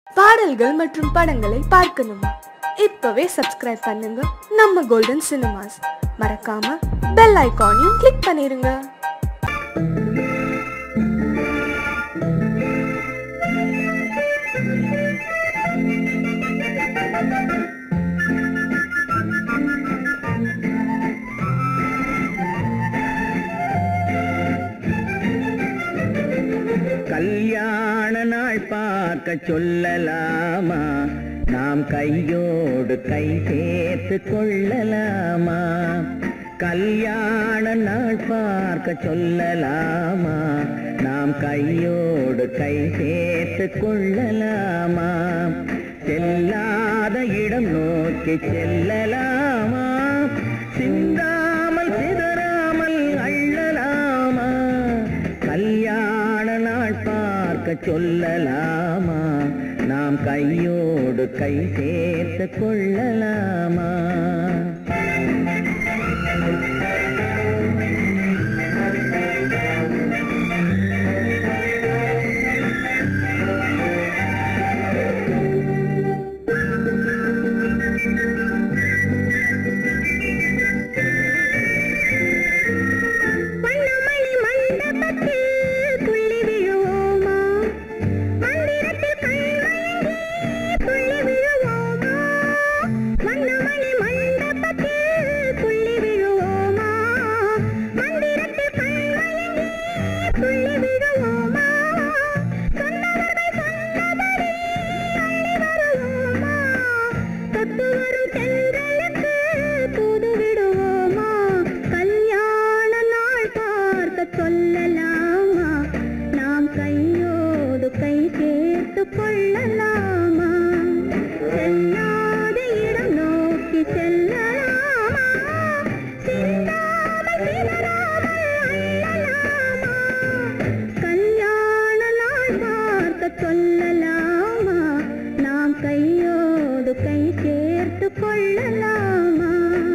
பாடல்கள் மற்றும் படங்களை பார்க்கணுமா இப்பவே சப்ஸ்கிரைப் பண்ணுங்க நம்ம கோல்டன் சினிமாஸ் மறக்காம பெல் ஐகானையும் கிளிக் பண்ணிருங்க கல்யாண நாள் பார்க்க சொல்லலாமா நாம் கையோடு கை சேர்த்து கொள்ளலாமா கல்யாண நாள் பார்க்க சொல்லலாமா நாம் கையோடு கை சேர்த்து கொள்ளலாமா செல்லாத இடம் நோக்கி செல்லலாமா சிந்தாமல் சிதறாமல் அள்ளலாமா கல்யாண நாள் பார்க்க சொல்லலாமா நாம் கையோடு கை சேர்த்து கொள்ளலாமா வண்ணமணி மண்டபத்தில் துள்ளி விழுவோமா மந்திரத்தில் கண்மயங்கி துள்ளி விழுவோமா வண்ணமணி மண்டபத்தில் துள்ளி விழுவோமா மந்திரத்தில் கண்மயங்கி துள்ளி விழுவோமா சொன்னவர்கள் சொன்னபடி அள்ளி வருவோமா தொட்டு வரும் தென்றலுக்கு தூது விடுவோமா கல்யாண நாள் பார்க்க சொல்லலாமா நாம் கையோடு கை சேர்த்து கொள்ளலாமா செல்லாத இடம் நோக்கி செல்லலாமா சிந்தாமல் சிதறாமல் அள்ளலாமா கல்யாண நாள் பார்க்க சொல்லலாமா நாம் கையோடு கை சேர்த்து கொள்ளலாமா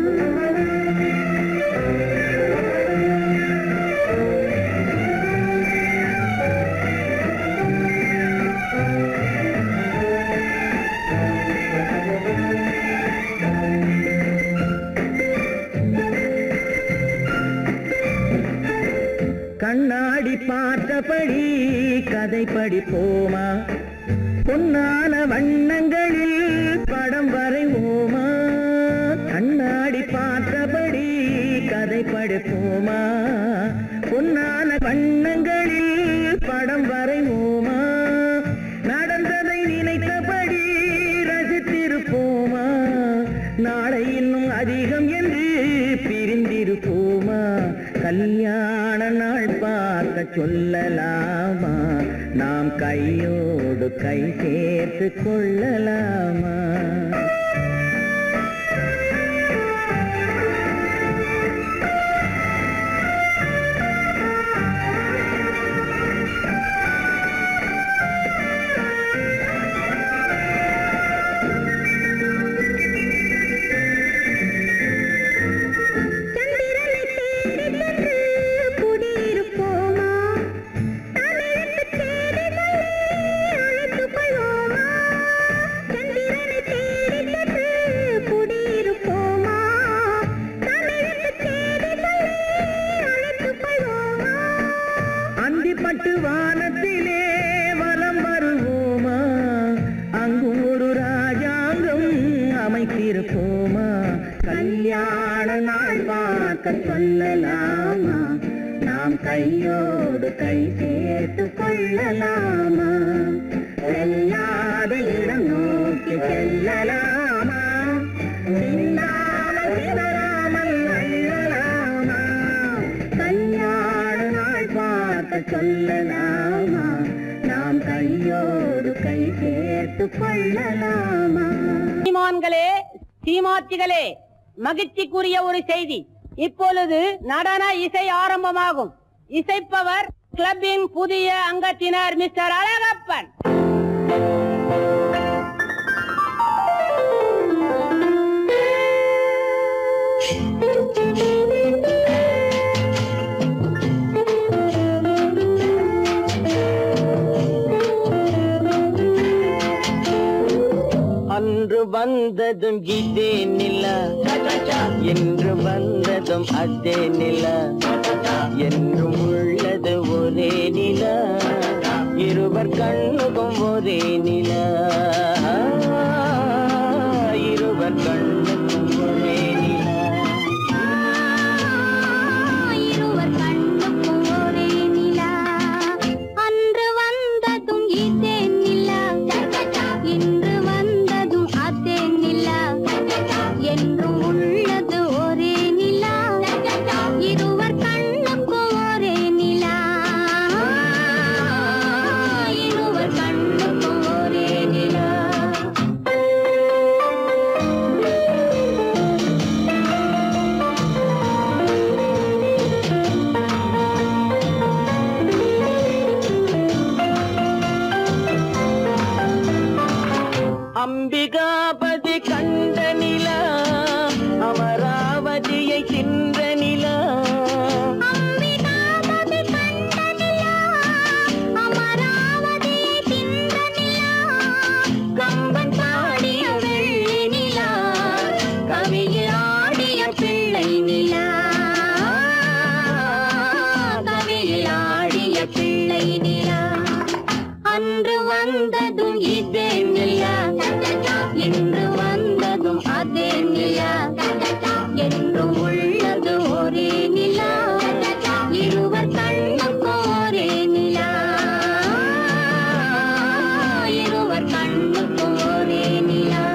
கண்ணாடி பார்த்தபடி கதை படிப்போமா பொன்னான வண்ணங்களில் படம் வரைவோமா கண்ணாடி பார்த்தபடி கதை படிப்போமா பொன்னான வண்ணங்களில் படம் வரைவோமா நடந்ததை நினைத்தபடி ரசித்திருப்போமா நாளை இன்னும் அதிகம் என்று பிரிந்திருப்போமா கல்யாண நாள் பார்க்க சொல்லலாமா நாம் கையோடு கை சேர்த்து கொள்ளலாமா சந்திரனை தேடி சென்று குடியிருப்போமா தமிழுக்கு செய்தி சொல்லி அழைத்துக் கொள்வோமா சந்திரனை தேடி சென்று குடியிருப்போமா தமிழுக்கு செய்தி சொல்லி அழைத்துக் கொள்வோமா அந்திப்பட்டு வானத்திலே வலம் வருவோமா அங்கும் ஒரு ராஜாங்கம் அமைத்திருப்போமா கல்யாண நாள் பார்க்க சொல்லலாமா நாம் கையோடு கை சேர்த்து கொள்ளலாமா செல்லாத இடம் நோக்கி செல்லலாமா சிந்தாமல் சிதறாமல் அள்ளலாமா கல்யாண நாள் பார்க்க சொல்லலாமா நாம் கையோடு கை சேர்த்து கொள்ளலாமா சீமான்களே சீமாத்திகளே மகிழ்ச்சிக்குரிய ஒரு செய்தி இப்பொழுது நடன இசை ஆரம்பமாகும் இசைப்பவர் கிளப்பின் புதிய அங்கத்தினர் மிஸ்டர் அழகப்பன் Thank you. அன்று வந்ததும் இதே நில என்று வந்ததும் அதே நில என்றும் உள்ளது ஒரே நில இருவர் கண்ணுக்கும் ஒரே நில இருவர் கண்ணுக்கும் ஒரே நில இருவர் கண்ணுக்கும் ஒரே நிலா அன்று வந்ததும் இதே நிலா இன்று வந்ததும் அதே நிலா என்றும் உள்ளது ஒரே நிலா இருவர் கண்ணுக்கும் ஒரே நிலா இருவர் கண்ணுக்கும் ஒரே நிலா அம்பிகாபதி கண்ட நிலா அமராவதியை தின்ற நிலா அம்பிகாபதி கண்ட நிலா அமராவதியை தின்ற நிலா கம்பன் பாடிய வெள்ளி நிலா கவியில் ஆடிய பிள்ளை நிலா கவியில் ஆடிய பிள்ளை நிலா அன்று வந்ததும் இதே நிலா இன்று வந்ததும் அதே நிலா என்றும் உள்ளது ஒரே நிலா இருவர் கண்ணுக்கும் ஒரே நிலா இருவர் கண்ணுக்கும் ஒரே நிலா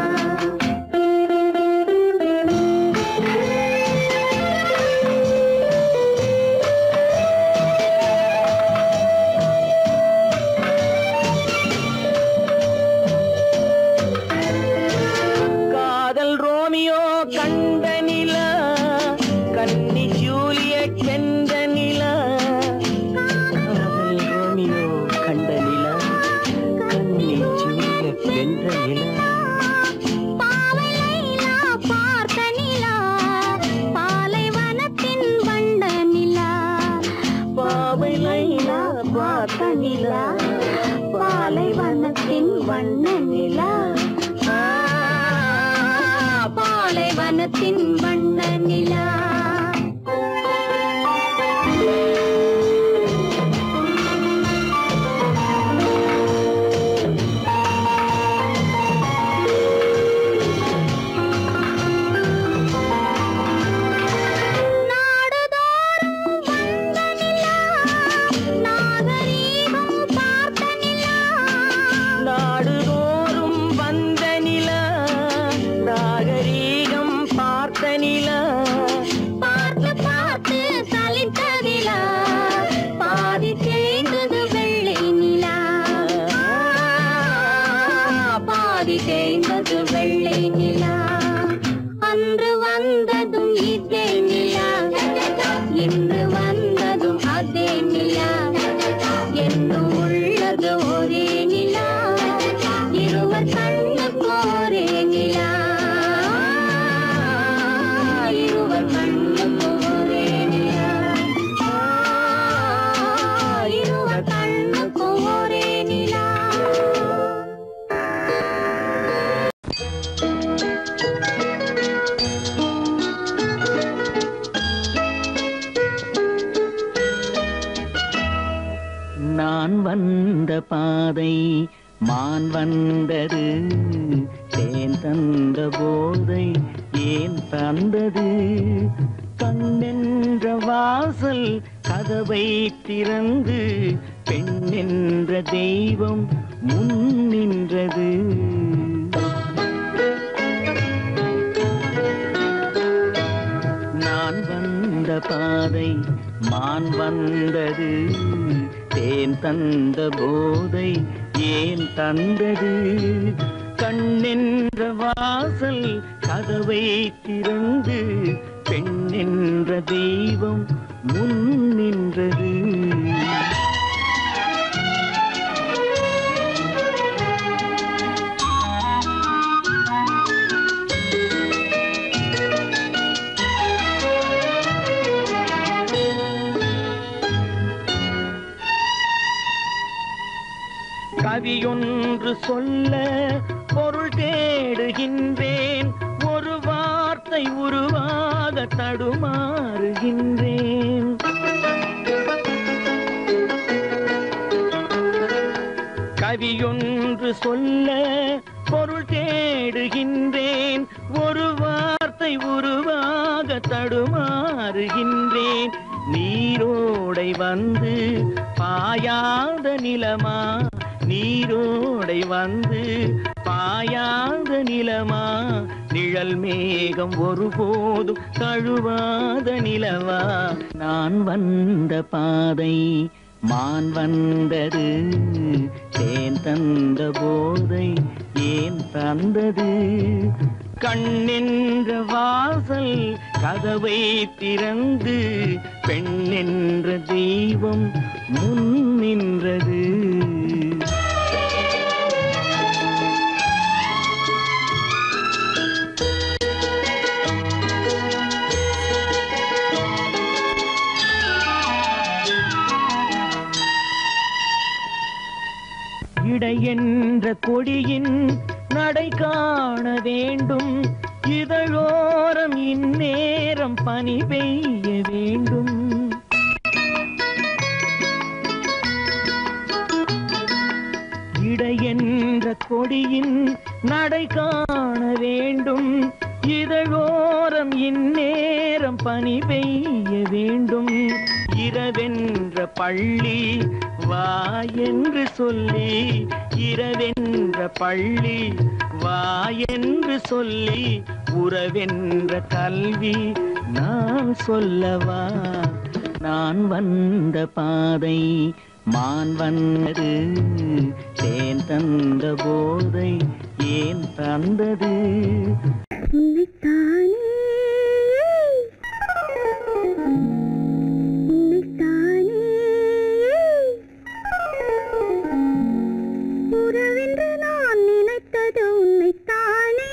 காதல் ரோமியோ கண்ட நிலா கன்னி ஜூலியட் வென்ற நிலா காதல் ரோமியோ கண்ட நிலா கன்னி ஜூலியட் வென்ற நிலா பாவை லைலா பார்த்த நிலா பாலைவனத்தின் வண்ட நிலா பாவை லைலா பார்த்த நிலா பாலைவனத்தின் வண்ண நிலா ஆ, பாலைவனத்தின் வண்ண நிலா நாடுதோறும் வந்த நிலா நாகரீகம் பார்த்த நிலா நாடுதோறும் வந்த நிலா நாகரீகம் பார்த்த நிலா பார்த்து பார்த்து சலித்த நிலா பாதி தேய்ந்தது வெள்ளை நிலா பாதி தேய்ந்தது வெள்ளை நிலா அன்று வந்ததும் இதே நிலா இன்று வந்ததும் அதே நிலா என்றும் உள்ளது ஒரே நிலா இருவர் கண்ணுக்கு ஒரே நிலா இருவர் கண்ணுக்கு ஒரே நிலா இருவர் கண்ணுக்கு ஒரே நிலா நான் வந்த பாதை மான் வந்தது தேன் தந்த போதை ஏன் தந்தது கண்ணென்ற வாசல் கதவை திறந்து பெண் என்ற தெய்வம் முன் நின்றது நான் வந்த பாதை மான் வந்தது தேன் தந்த போதை ஏன் தந்தது கண்ணென்ற வாசல் கதவை திறந்து பெண் என்ற தெய்வம் முன் நின்றது கவியொன்று சொல்ல பொருள் தேடி தடுமாறுகின்றேன் கவியொன்று சொல்ல பொருள் தேடுகின்றேன் ஒரு வார்த்தை உருவாக தடுமாறுகின்றேன் நீரோடை வந்து பாயாத நிலமா நீரோடை வந்து பாயாத நிலமா நிழல் மேகம் ஒருபோதும் தழுவாத நிலவா நான் வந்த பாதை மான் வந்தது தேன் தந்த போதை ஏன் தந்தது கண்ணென்ற வாசல் கதவை திறந்து பெண் என்ற தெய்வம் முன் நின்றது இடை என்ற கொடியின் நடை காண வேண்டும் இதழோரம் இந்நேரம் பனி பெய்ய வேண்டும் இடை என்ற கொடியின் நடை காண வேண்டும் இதழோரம் இந்நேரம் பனி பெய்ய வேண்டும் இரவென்ற பள்ளி வா என்று சொல்லி இரவென்ற பள்ளி வா என்று சொல்லி உறவென்ற கல்வி நான் சொல்லவா நான் வந்த பாதை மான் வந்தது தேன் தந்த போதை ஏன் தந்தது உன்னைத்தானே உன்னைத்தானே உறவென்று நான் நினைத்தது உன்னைத்தானே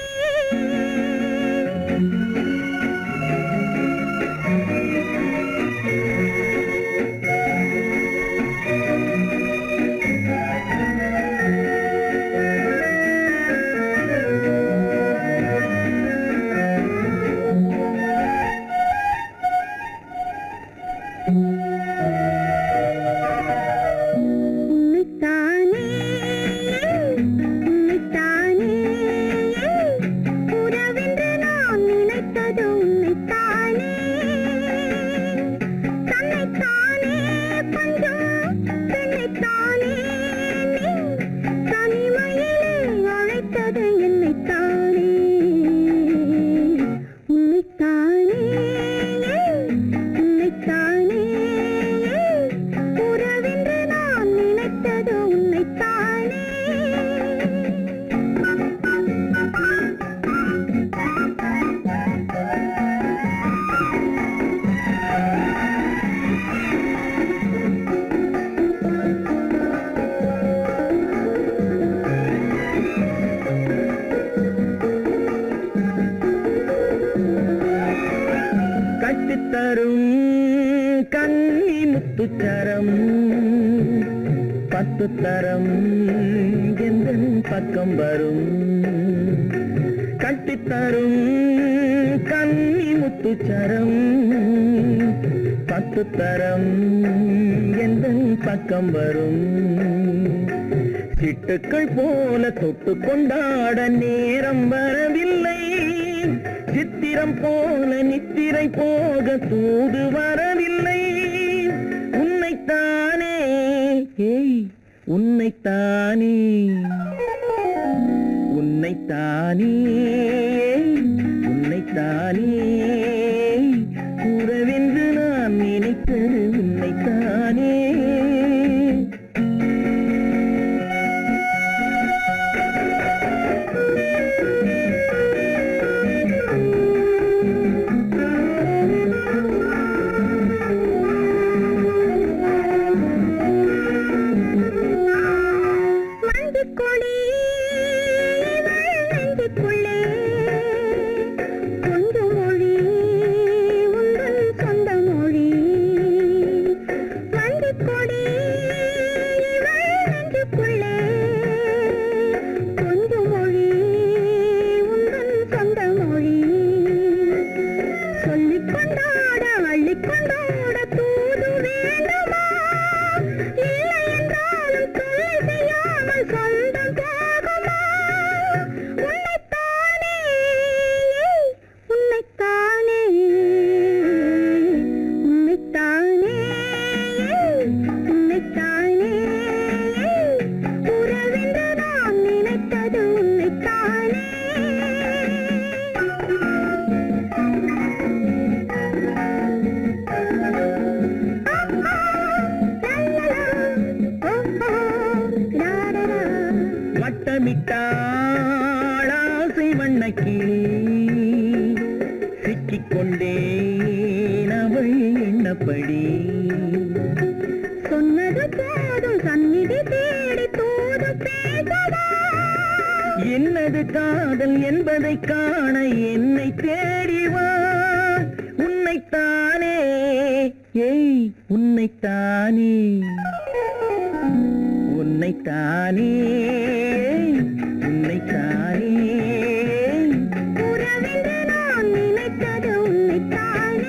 உன்னைத்தானே உன்னைத்தானே உறவென்று நான் நினைத்தது உன்னைத்தானே தன்னைத்தானே பஞ்சம் பெண்ணைத்தானே நீ தனிமையிலே அழைத்தது என்னைத்தானே உன்னைத்தானே உன்னைத்தானே உறவென்று நான் நினைத்தது உன்னைத்தானே கட்டித்தரும் கன்னி முத்துச்சரம் பத்து தரம் எந்த பக்கம் வரும் கட்டித்தரும் கன்னி முத்துச்சரம் பத்து தரம் எந்த பக்கம் வரும் சிட்டுக்கள் போல தொட்டு கொண்டாட நேரம் வரவில்லை சித்திரம் போல நித்திரை போக தூது வரவில்லை உன்னைத்தானே ஏய் உன்னைத்தானே உன்னைத்தானே உன்னைத்தானே உறவென்று நான் நினைத்தது உன்னைத்தானே மஞ்சக்கொடி இவள் நெஞ்சுக்குள்ளே கொஞ்சம் மொழி ஆசை வண்ணக்கிளி சிக்கிக்கொண்டேன் அவள் எண்ணப்படி சொன்னது போதும் சந்நிதி தேடி தூது பேசவா என்னது காதல் என்பதை காண என்னை தேடி வா உன்னைத்தானே ஏய் உன்னைத்தானே உன்னைத்தானே உன்னைத்தானே உறவென்று நான் நினைத்தது உன்னைத்தானே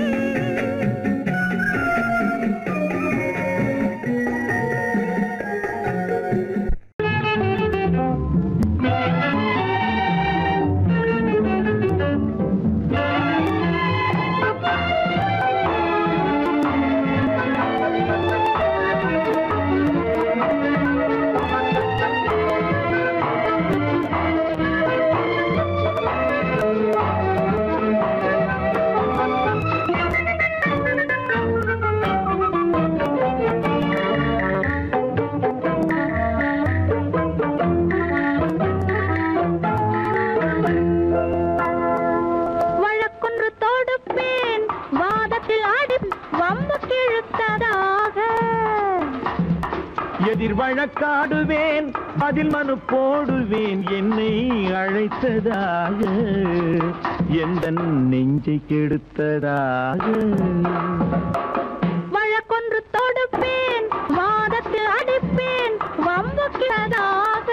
வழக்கொன்று தொடுப்பேன் வாதத்தில் ஆடி வம்பு கிழுத்ததாக எதிர் வழக்காடுவேன் அதில் மனு போடுவேன் என்னை அழைத்ததாக எந்த நெஞ்சை கெடுத்ததாக வழக்கொன்று தொடுப்பேன் வாதத்தில் அடிப்பேன் வம்பு கிழதாக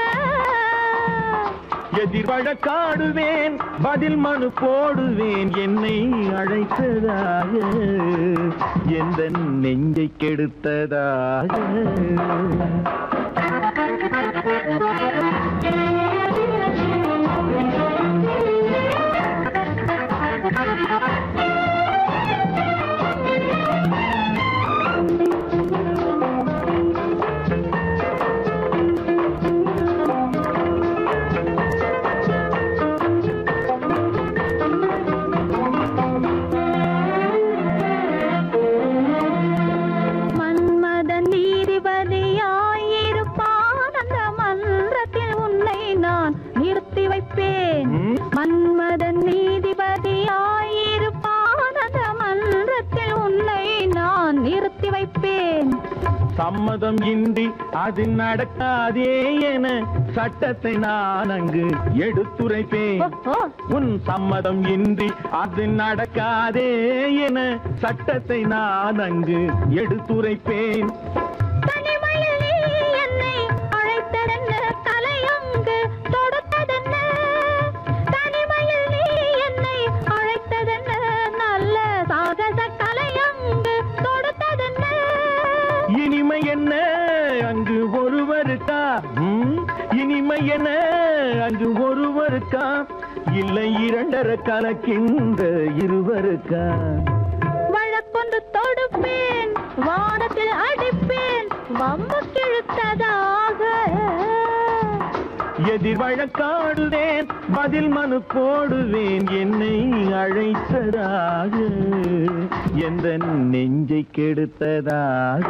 எதிர் வழக்காடுவேன் பதில் மனு போடுவேன் என்னை அழைத்ததாக எந்த நெஞ்சை கெடுத்ததாக மன்மத நீதிபதியாயிருப்பான் அந்த மன்றத்தில் உன்னை நான் நிறுத்தி வைப்பேன் ம்? மன்மத நீதிபதியாயிருப்பான் அந்த மன்றத்தில் உன்னை நான் நிறுத்தி வைப்பேன் சம்மதம் இன்றி அது நடக்காதே என சட்டத்தை நான் அங்கு எடுத்துரைப்பேன் ஓஹோ உன் சம்மதம் இன்றி அது நடக்காதே என சட்டத்தை நான் அங்கு எடுத்துரைப்பேன் தனிமையில் நீ என்னை அழைத்ததென்ன தலையங்கு தொடுத்ததென்ன தனிமையில் நீ என்னை அழைத்ததென்ன நல்ல சாகச கலையங்கு தொடுத்ததென்ன இனிமை என்ன அங்கு ஒருவருக்கா ம்? இனிமை என்ன அங்கு ஒருவருக்கா இல்லை இரண்டர கலக்கின்ற இருவருக்கா வழக்கொன்று தொடுப்பேன் வானத்தில் அடிப்பேன் வம்பு கிழுத்ததாக எதிர் வழக்காடுவேன் பதில் மனு போடுவேன் என்னை அழைத்ததாக எந்த நெஞ்சை கெடுத்ததாக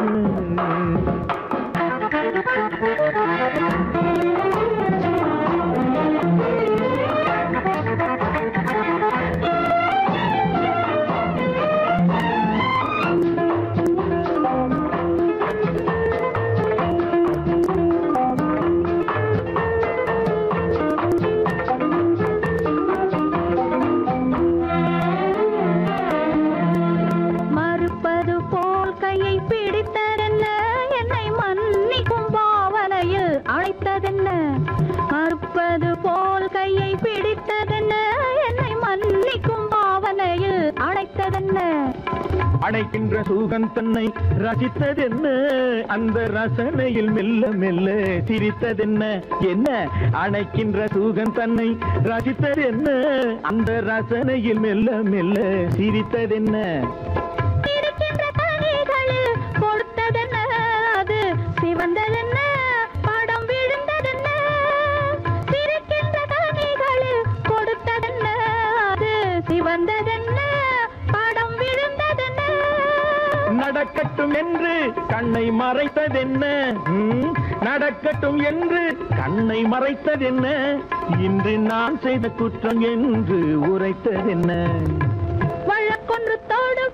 மறுப்பது போல் கையை பிடித்ததென்ன என்னை மன்னிக்கும் பாவனையில் அழைத்ததென்ன மறுப்பது போல் கையை பிடித்ததென்ன என்னை மன்னிக்கும் பாவனையில் அழைத்ததென்ன அடைக்கின்ற சூகன் தன்னை ரசித்ததென்ன அந்த ரசனையில் மெல்ல மெல்ல சிரித்ததென்ன என்ன அணைக்கின்ற சூகன் தன்னை ரசித்ததென்ன அந்த ரசனையில் மெல்ல மெல்ல சிரித்ததென்ன இருக்கின்ற கனிகளில் கொடுத்ததென்ன அது சிவந்ததென்ன படம் விழுந்ததென்ன சிரிக்கின்ற கனிகளில் கொடுத்ததென்ன அது சிவந்ததென்ன படம் விழுந்ததென்ன நடக்கட்டும் என்று கண்ணை மறைத்ததென்ன ம்? நடக்கட்டும் என்று கண்ணை மறைத்ததென்ன இன்று நான் செய்த குற்றம் என்று உரைத்ததென்ன வழக்கொன்று தோடும்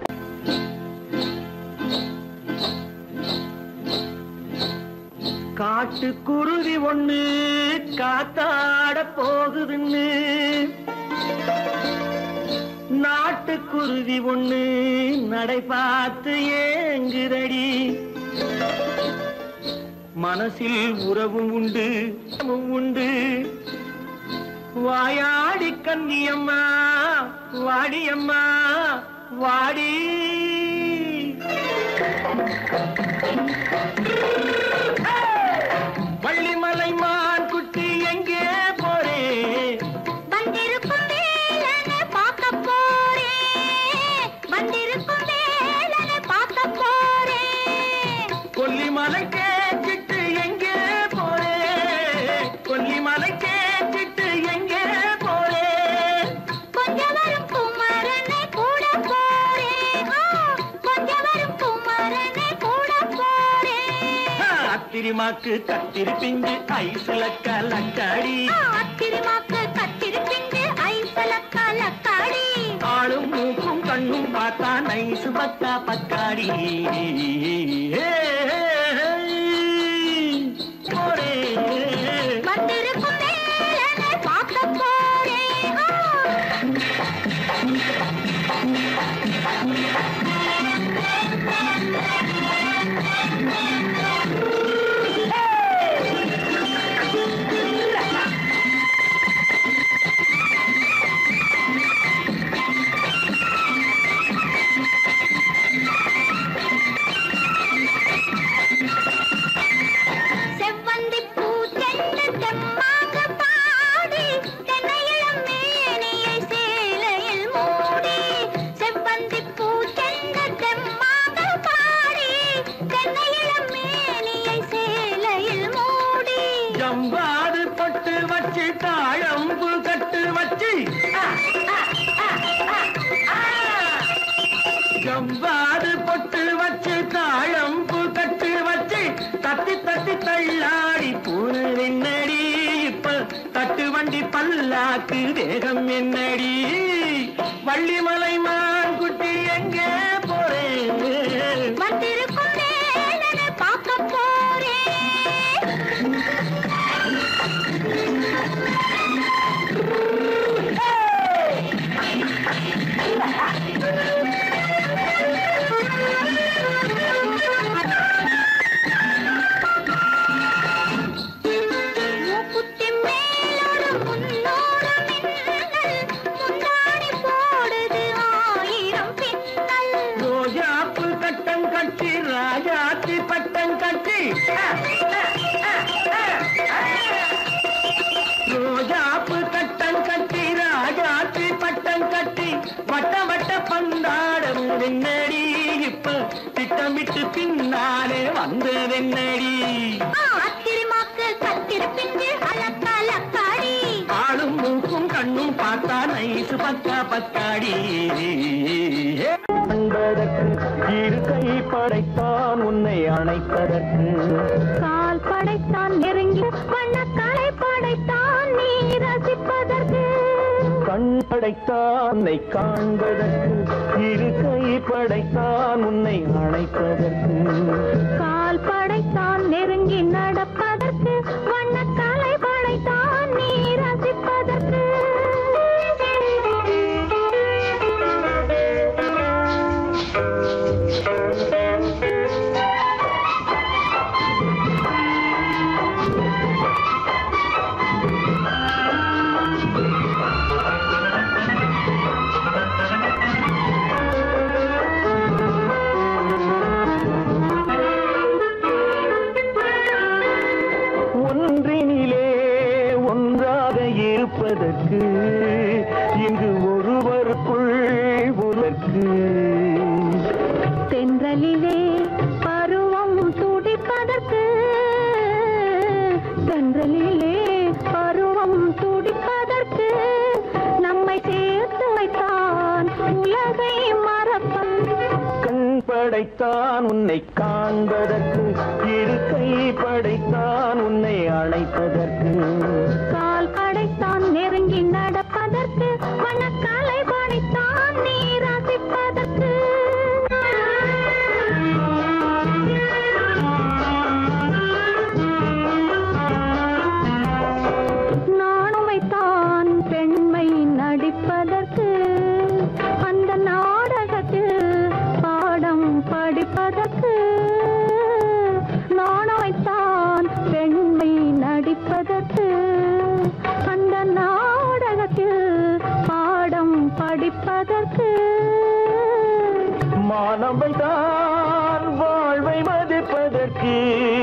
காட்டு குருவி ஒண்ணு காத்தாட போகுதுன்னு நாட்டு குருவி ஒண்ணு நடை பார்த்து ஏங்குதடி மனசில் உறவும் உண்டு உறவும் உண்டு வாயாடி கன்னியம்மா வாடியம்மா வாடி வள்ளிமலை மான் குட்டி எங்கே போறே வந்திருக்கும் வேலனை பார்க்க போறேன் வந்திருக்கும் வேலனை பார்க்க போறேன் கொல்லிமலை கேட்டுட்டு எங்கே போறே கொல்லிமலை கேட்டுட்டு எங்கே போறே கொஞ்சம் வரும் குமரனை கூட போறேன் ஆ, கொஞ்சம் வரும் குமரனை கூட போறேன் அத்திரிமாக்கு கத்திரி பிஞ்சு ஐசுல கலக்காடி ஆ, அத்திருமாக்கு கத்திருப்பிண்டு ஐசல கலக்காடி ஆளும் மூக்கும் கண்ணும் பார்த்தா நைசு பக்கா பக்காடி போறே வந்திருக்கும் வேலனை பார்க்க போறேன் ஆ. செவ்வந்தி பூ தென்று தெம்மாக பாடி தென்னையிளம் மேனியை சேலையில் மூடி செவ்வந்தி பூ தென்று தெம்மாக பாடி தென்னையிளம் மேனியை சேலையில் மூடி ஜம்பாது பொட்டு வச்சு தாழம்பு கட்டு வச்சு ஜம்பாது பொட்டு வச்சு தாழம்பு கட்டு வச்சு தத்தி தத்தி தள்ளாடி பூனு என்னடி இப்ப தட்டு வண்டி பல்லாக்கு வேகம் என்னடி வள்ளிமலை மான் குட்டி எங்கே போறேன் வந்திருக்கும் வேலனை பார்க்க போறேன் மூக்குத்தி மேலோடு முன்னோடு மின்னல் முந்தாடி போடுது ஆயிரம் பின்னல் ரோஜாப்பு கட்டம் கட்டி ராஜாத்தி பட்டம் கட்டி ரோஜாப்பு கட்டம் கட்டி ராஜாத்தி பட்டம் கட்டி வட்ட வட்ட பந்தாடம் வெண்ணடி இப்ப திட்டமிட்டு பின்னாலே வந்ததென்னடி ஆத்திரமாக்கு கத்திருப்பிண்டு அலக்கலக்காடி ஆளும் மூக்கும் கண்ணும் பார்த்தா நைசு பக்கா பக்காடி அன்பதற்கு இரு கை படைத்தான் உன்னை அணைப்பதற்கு கால் படைத்தான் நெருங்கி வண்ணக்காலை படைத்தான் நீ ரசிப்பதற்கு கண் படைத்தான் உன்னை காண்பதற்கு இரு கை படைத்தான் உன்னை அணைப்பதற்கு கால் படைத்தான் நெருங்கி நடப்பதற்கு வண்ணக்காலை படைத்தான் நீ ரசிப்பதற்கு ஒன்றினிலே ஒன்றாக இருப்பதற்கு இங்கு ஒருவருக்குள் ஒருவருக்கு தென்றலிலே பருவம் துடிப்பதற்கு தென்றலிலே பருவம் துடிப்பதற்கு நம்மை சேர்த்து வைத்தான் உலகை மறப்பன் கண் படைத்தான் படைத்தான் உன்னை காண்பதற்கு இரு கை படைத்தான் உன்னை அழைப்பதற்கு கால் படைத்தான் நெருங்கி நடப்பதற்கு மணக்காலை படைத்தான் நீ ரசிப்பதற்கு நானும் வைத்தான் பெண்மை நடிப்பதற்கு அந்த நாடகத்தில் பாடம் படிப்பதற்கு நானும் வைத்தான் பெண்மை நடிப்பதற்கு அந்த நாடகத்தில் பாடம் படிப்பதற்கு மானவை தான் வாழ்வை மதிப்பதற்கு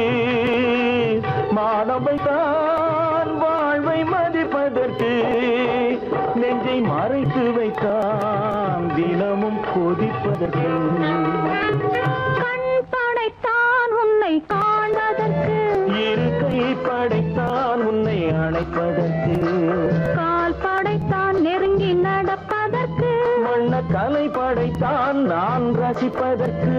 மானவை தான் வாழ்வை மதிப்பதற்கு நெஞ்சை மறைத்து வைத்தான் தினமும் கொதிப்பதற்கு கண் படைத்தான் உன்னை காண்பதற்கு இரு கை படைத்தான் உன்னை அழைப்பதற்கு கால் படைத்தான் நெருங்கி நடப்பதற்கு வண்ண கலை படைத்தான் நான் ரசிப்பதற்கு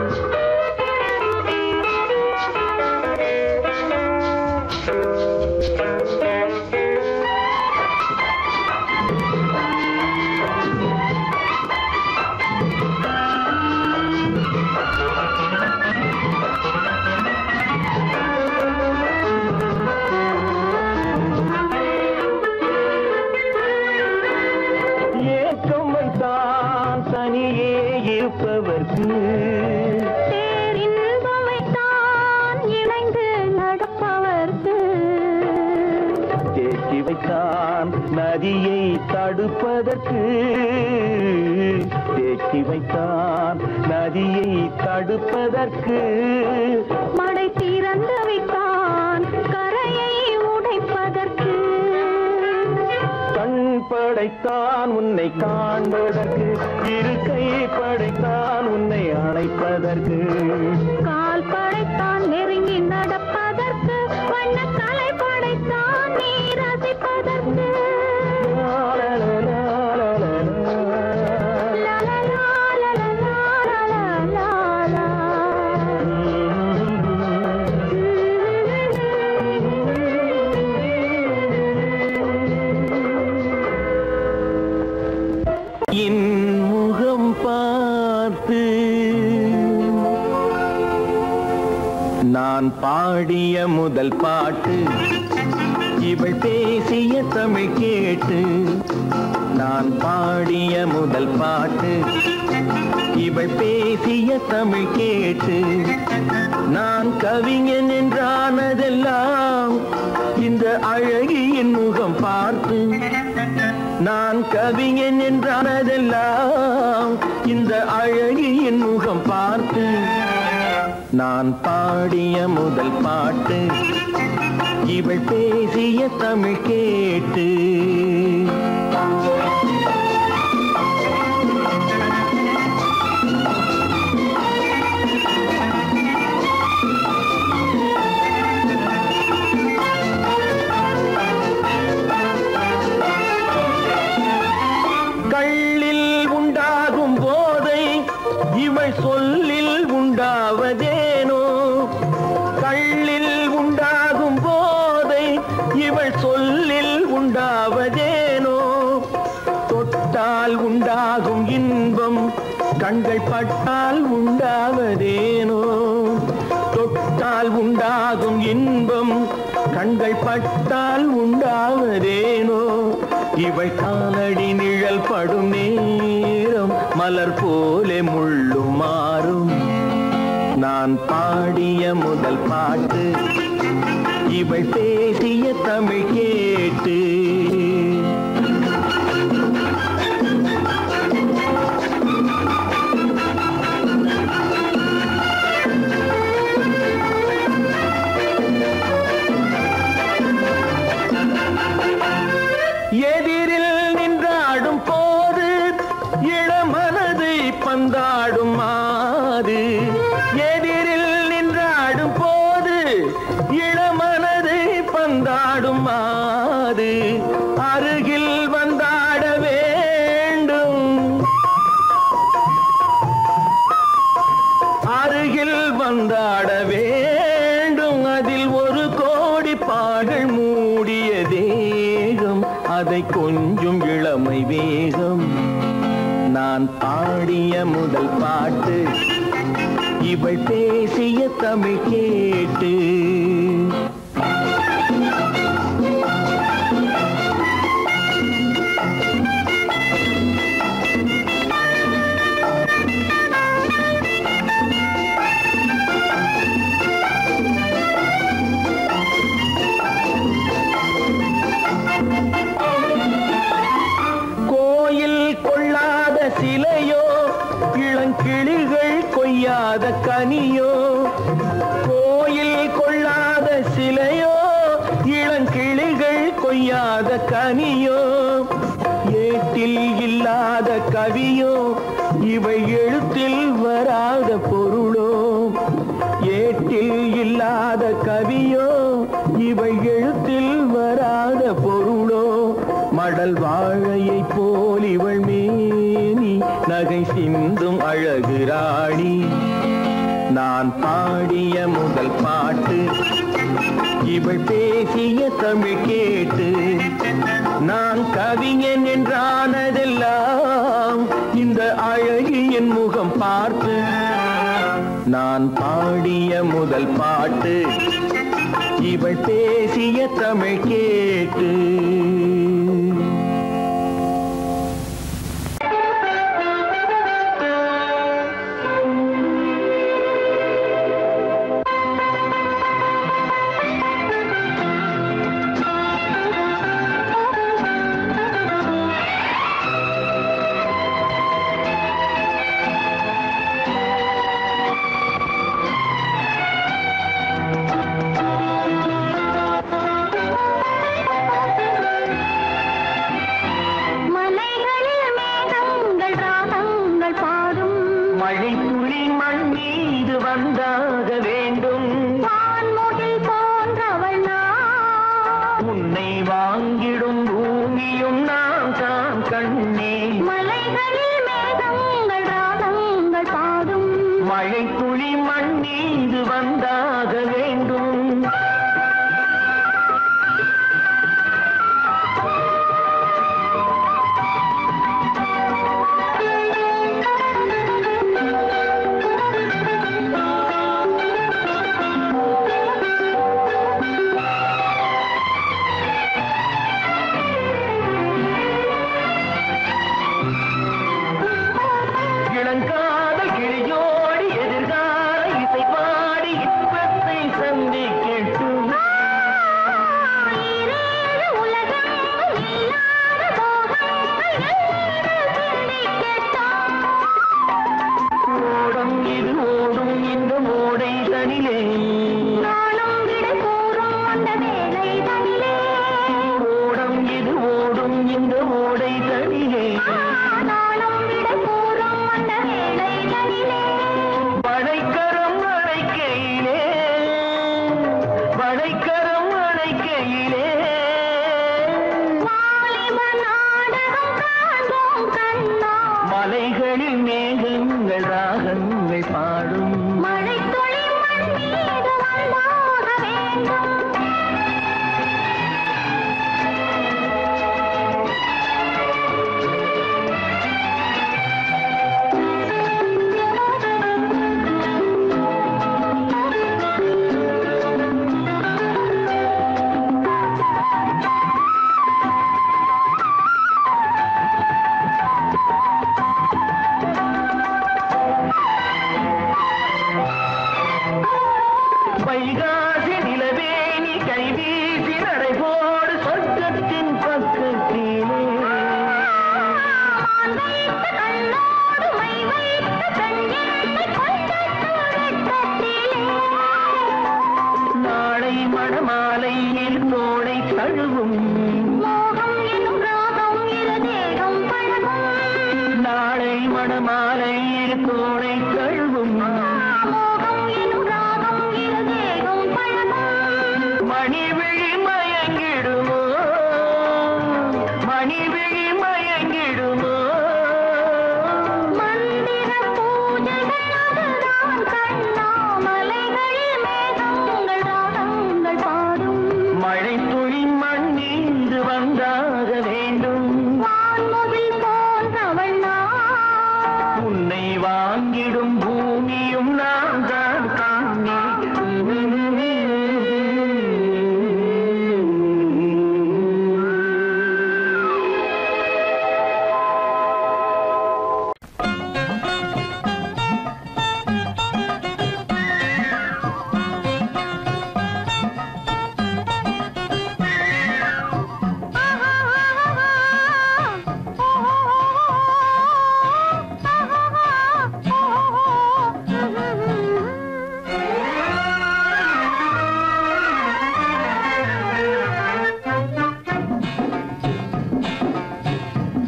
ஏக்கம் வைத்தான் தனியே இருப்பவர்க்கு பேரின்பம் வைத்தான் இணைந்து நடப்பவர்க்கு தேக்கி வைத்தான் நதியை தடுப்பதற்கு தேக்கி வைத்தான் நதியை தடுப்பதற்கு மடை திறந்து வைத்தான் கரையை உடைப்பதற்கு கண் படைத்தான் உன்னை காண்பதற்கு இரு கை படைத்தான் உன்னை அணைப்பதற்கு கால் படைத்தான் நெருங்கி நடப்பதற்கு வண்ண கலை படைத்தான் நீ ரசிப்பதற்கு லலலா, லலலா, லலலா, என் முகம் பார்த்து நான் பாடிய முதல் பாட்டு இவள் பேசிய தமிழ் கேட்டு நான் பாடிய முதல் பாட்டு இவள் பேசிய தமிழ் கேட்டு நான் கவிஞன் என்றானதெல்லாம் இந்த அழகியின் முகம் பார்த்து நான் கவிஞன் என்றானதெல்லாம் இந்த அழகியின் முகம் பார்த்து நான் பாடிய முதல் பாட்டு இவள் பேசிய தமிழ் கேட்டு கள்ளில் உண்டாகும் போதை இவள் சொல்லில் உண்டாவதேனோ கள்ளில் உண்டாகும் போதை இவள் சொல்லில் உண்டாவதேனோ தொட்டால் உண்டாகும் இன்பம் கண்கள் பட்டால் உண்டாவதேனோ தொட்டால் உண்டாகும் இன்பம் கண்கள் பட்டால் உண்டாவதேனோ இவள் காலடி நிழல் படும் நேரம் மலர் போலே முள்ளும் மாறும் நான் பாடிய முதல் பாட்டு இவள் பேசிய தமிழ் கேட்டு எதிரில் நின்றாடும் போது இளமனதை பந்தாடும் மாது எதிரில் நின்றாடும் போது இளமனதை பந்தாடும் மாது அருகில் வந்தாட வேண்டும் அதை கொஞ்சம் இளமை வேகம் நான் பாடிய முதல் பாட்டு இவள் பேசிய தமிழ் கேட்டு கோயில் கொள்ளாத சிலையோ இளங்கிளிகள் கொய்யாத கனியோ கோயில் கொள்ளாத சிலையோ இளங்கிளிகள் கொய்யாத கனியோ ஏட்டில் இல்லாத கவியோ இவை எழுத்தில் வராத பொருளோ ஏட்டில் இல்லாத கவியோ இவை எழுத்தில் வராத பொருளோ மடல் வாழையை போல் இவள் மேனி நகை சிந்தும் அழகு ராணி நான் பாடிய முதல் பாட்டு இவள் பேசிய தமிழ் கேட்டு நான் கவிஞன் என்றானதெல்லாம் இந்த அழகியின் முகம் பார்த்து நான் பாடிய முதல் பாட்டு இவள் பேசிய தமிழ் கேட்டு மலைகளில் மேகங்கள் ராகங்கள் பாடும் மழை துளி மண் மீது வந்தாக வேண்டும் வான்முகில் போன்றவள் நான் உன்னை வாங்கிடும் பூமியும் நான் தான் கண்ணே மலைகளில் மேகங்கள் ராகங்கள் பாடும் மழை துளி மண் மீது வந்தாக வேண்டும் இளங்காதல் கிளியோடி எதிர்கால இசை பாடி இன்பத்தை சந்திக்கட்டும் ஈரேழு உலகங்கள் இல்லாத போகங்கள் என்னிடம் சிந்திக்கட்டும். ஓடம் இது ஓடும் இந்த ஓடை தனிலே நானும் விடை கூறும் அந்த வேலை தனிலே ஓடம் இது ஓடும் இந்த ஓடை தனிலே நானும் விடை கூறும் அந்த வேலை தனிலே வளைக்கரம் அணைக்கையிலே வளைக்கரம் அணைக்கையிலே வாலிப நாடகம் காண்போம் கண்ணா மலைகளில் மேகங்கள் ராகங்கள் பாடும் மழை துளி மண் மீது வந்தாக வேண்டும் வைகாசி நிலவேணி கைவீசி நடைபோடு சொர்க்கத்தின் பக்கத்திலே மான் வைத்த கண்ணோடு மை வைத்த கண்ணென்னை கொண்ட தூரத்திலே நாளை மணமாலையில் தோளை தழுவும் மோகம் எனும் ராகம் இரு தேகம் பழகும் நாளை மணமாலையில் தோளை தழுவும் மோகம் எனும் ராகம் இரு தேகம் பழகும் மணிவிழி மயங்கிடுமோ மணிவிழி மயங்கிடுமோ மந்திர பூஜைகள் அதுதான் கண்ணா மலைகளில் மேகங்கள் ராகங்கள் பாடும் மழை துளி மண் நீந்து வந்தாக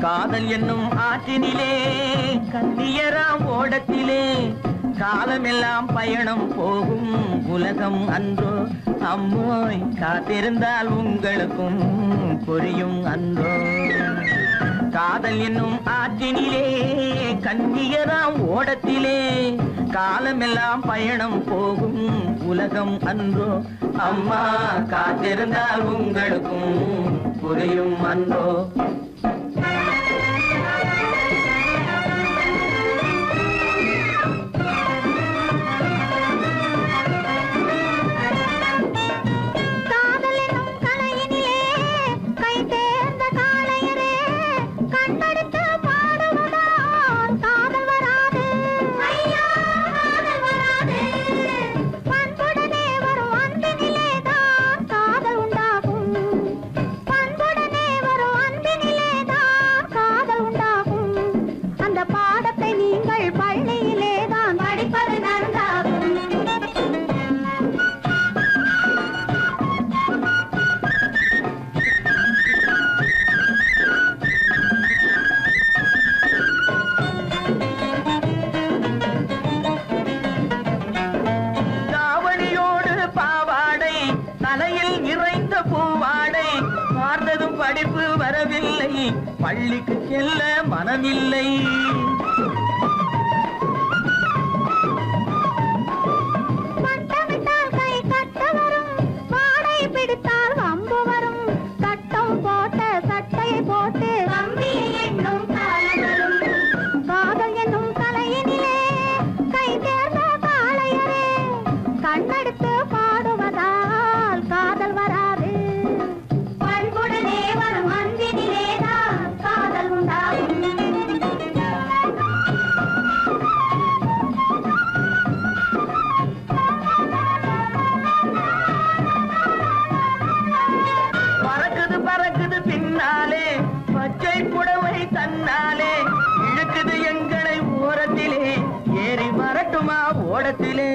காதல் என்னும் ஆற்றினிலே கண்ணியராம் ஓடத்திலே காலமெல்லாம் பயணம் போகும் உலகம் அன்றோ அம்மோய் காத்திருந்தால் உங்களுக்கும் புரியும் அன்றோ காதல் என்னும் ஆற்றினிலே கண்ணியராம் ஓடத்திலே காலமெல்லாம் பயணம் போகும் உலகம் அன்றோ அம்மா காத்திருந்தால் உங்களுக்கும் புரியும் அன்றோ காதலெனும் கலையினிலே கை தேர்ந்த காளையரே கண்ணெடுத்து பாடுவதால் காதல் வராது ஐயா காதல் வராது பண்புடனே வரும் அன்பினிலே தான் காதல் உண்டாகும் பண்புடனே வரும் அன்பினிலே தான் காதல் உண்டாகும் அந்த பாடத்தை நீங்கள் பள்ளியிலே தான் படிப்பது நன்றாகும் தாவணியோடு பாவாடை தலையில் நிறைந்த பூவாடை பார்த்ததும் படிப்பு வரவில்லை பள்ளிக்கு செல்ல மனமில்லை வட்டமிட்டால் கை கட்ட வரும் வாடை பிடித்தால் வம்பு வரும் கட்டம் போட்ட சட்டையை போட்டு கம்பியை எண்ணும் காலம் வரும் காதல் என்னும் கலையினிலே கை தேர்ந்த காளையரே கண்ணெடுத்து பாடுவதால் காதல் வராது பண்புடனே வரும் அன்பினிலே தான் காதல் உண்டாகும் பறக்குது பறக்குது பின்னாலே பச்சை புடவை தன்னாலே இழுக்குது எங்களை ஓரத்திலே ஏறி வரட்டுமா ஓடத்திலே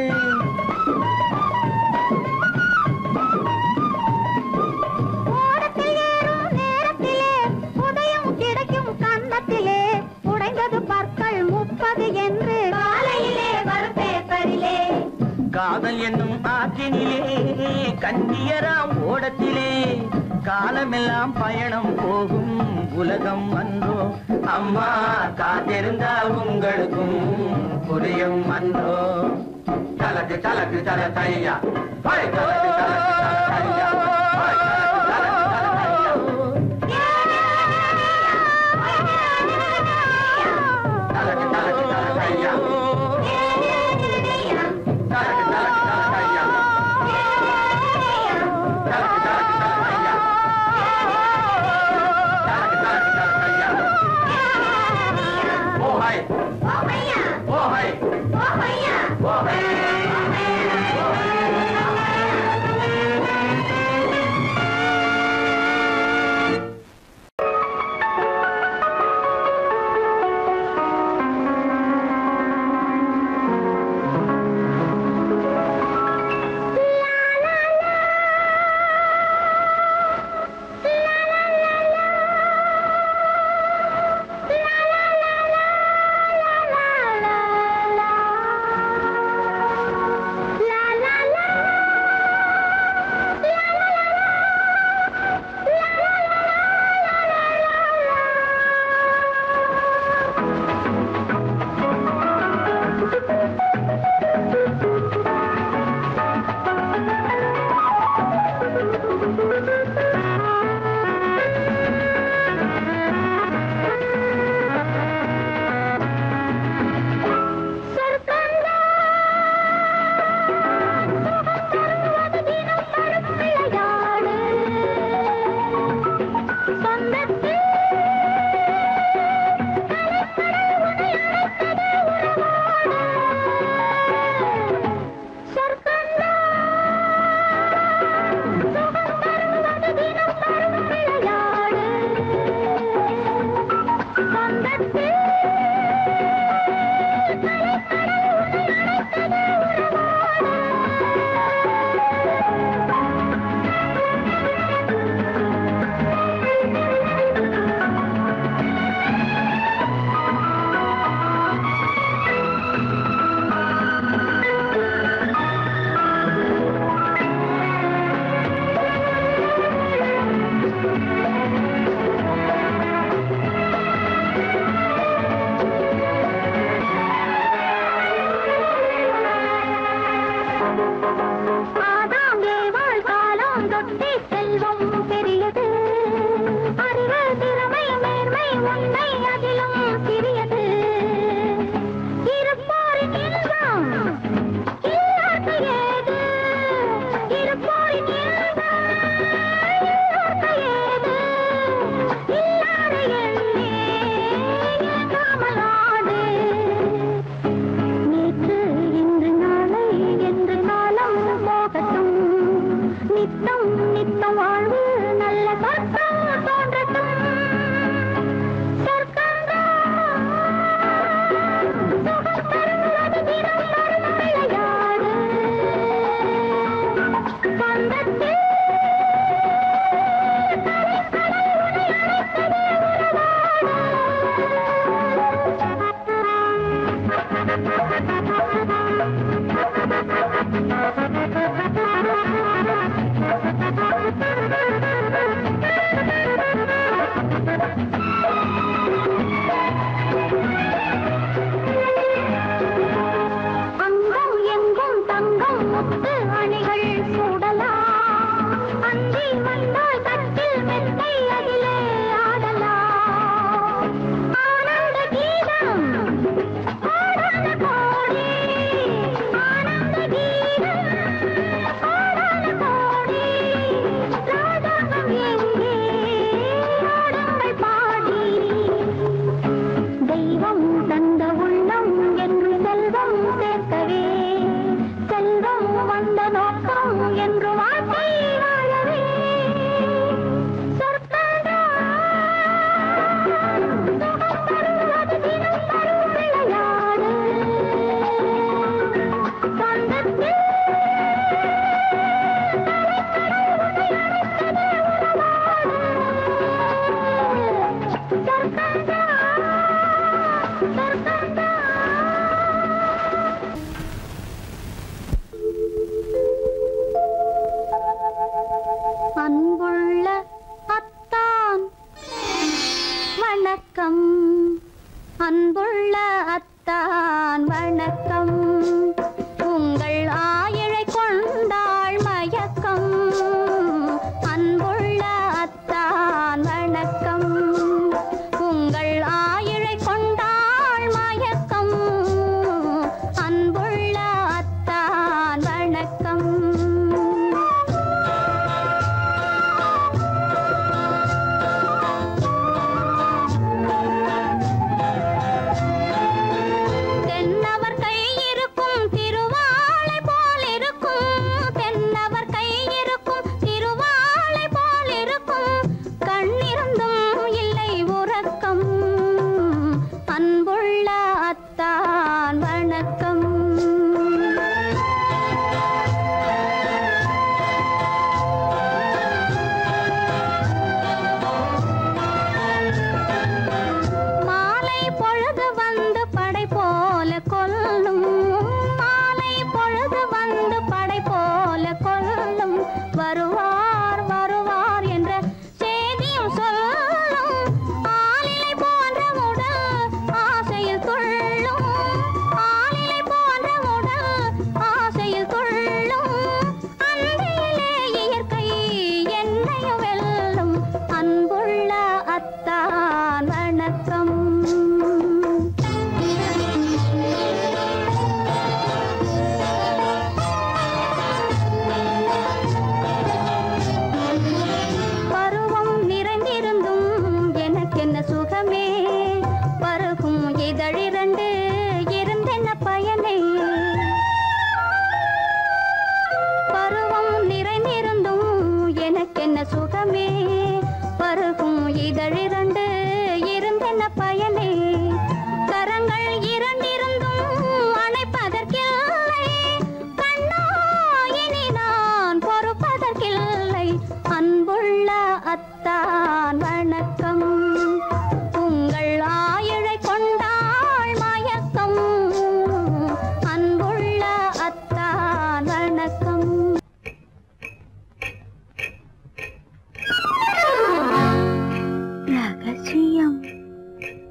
ஓடத்தில் ஏறும் நேரத்திலே உதயம் கிடைக்கும் கன்னத்திலே உடைந்தது பற்கள் முப்பது என்று காலையிலே வரும் பேப்பரிலே காதல் என்னும் ஆற்றினிலே கண்ணியராம் ஓடத்திலே காலமெல்லாம் பயணம் போகும் உலகம் அன்றோ அம்மா காத்திருந்தால் உங்களுக்கும் புரியும் அன்றோ சலக்கு சலக்கு சல தையா ஹை, சலக்கு சலக்கு சல தையா ஹை, சலக்கு சலக்கு சல தையா சலக்கு சலக்கு சல தையா சலக்கு சலக்கு சல தையா சலக்கு சலக்கு சல தையா சலக்கு சலக்கு சல தையா ஓ ஹை ஓ ஹை ஓ ஹை உண்மை அதிலும் சிறியது இருப்போரின் இன்பம் இல்லாத ஏது இருப்போரின் இன்பம் இல்லாத ஏது இல்லாத எண்ணே ஏங்காமல் ஆடு நேற்று இன்று நாளை என்று காலம் போகட்டும் நித்தம் நித்தம் வாழ்வு நல்ல சொர்க்கம் தோன்றட்டும் சொர்க்கம்தான் சுகம் தருவது தினம் வரும் விளையாடு சொந்தத்தில் அங்கும் எங்கும் தங்கம் முத்து அணிகள் சூடலாம் அந்தி வந்தால் கட்டில் மெத்தை அதிலே ஆடலாம் ஆனந்த கீதம் ஆடாத கோடி ஆனந்த கீதம் ஆடாத கோடி ராஜாங்கம் எங்கே ஆடுங்கள் பாடி தெய்வம் தந்த உள்ளம் என்று செல்வம் சேர்க்கவே செல்வம் வந்த நோக்கம் என்று வாழ்க்கை வாழவே சொர்க்கம்தான் சுகம் தருவது தினம் தரும் விளையாடு சொந்தத்தில் அன்புள்ள அத்தான் வணக்கம் அன்புள்ள அத்தான் வணக்கம் உங்கள் ஆயிழை கொண்டாள் மயக்கம் அன்புள்ள அத்தான் வணக்கம் உங்கள் ஆயிழை கொண்டாள் மயக்கம் அன்புள்ள அத்தான் வணக்கம் தென்னவர் கை இருக்கும் திருவாளை போல் இருக்கும் தென்னவர் கை இருக்கும் திருவாளை போல் இருக்கும் கண்ணிருந்தும் இல்லை உறக்கம் அன்புள்ள அத்தான் வணக்கம் மாலை பொழுது வந்து படை போல கொல்லும் மாலை பொழுது வந்து படை போல கொல்லும் வருவார் வருவார் என்ற செய்தியும் சொல்லும் ஆளிலை போன்ற உடல் ஆசையில் துள்ளும் ஆளிலை போன்ற உடல் ஆசையில் துள்ளும் அன்பிலே இயற்கை என்னையும் வெல்லும் அன்புள்ள அத்தான் வணக்கம் பருவம் நிறைந்திருந்தும் எனக்கென்ன சுகமே பருகும் இதழிரண்டு இருந்தென்ன பயனே பருவம் நிறைந்திருந்தும் எனக்கென்ன சுகமே பருகும் இதழிரண்டு இருந்தென்ன பயனே கரங்கள் இரண்டிருந்தும் அணைப்பதற்கில்லை கண்ணா இனி நான் பொறுப்பதற்கில்லை அன்புள்ள அத்தான் வணக்கம் உங்கள் ஆயிழை கொண்டாள் மயக்கம் அன்புள்ள அத்தான் வணக்கம் ரகசியம்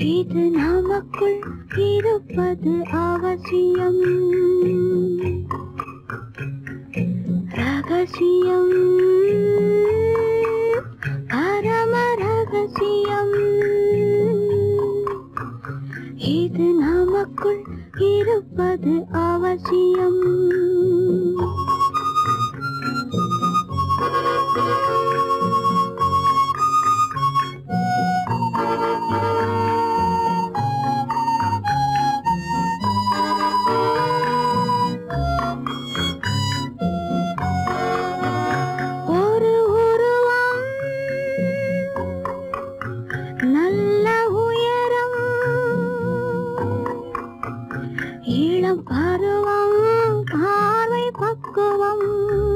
இது நமக்குள் இருப்பது அவசியம் ரகசியம் பரம ரகசியம் இது நமக்குள் இருப்பது அவசியம் ஒரு உருவம் நல்ல உயரம் இளம் பருவம் பார்வை பக்குவம்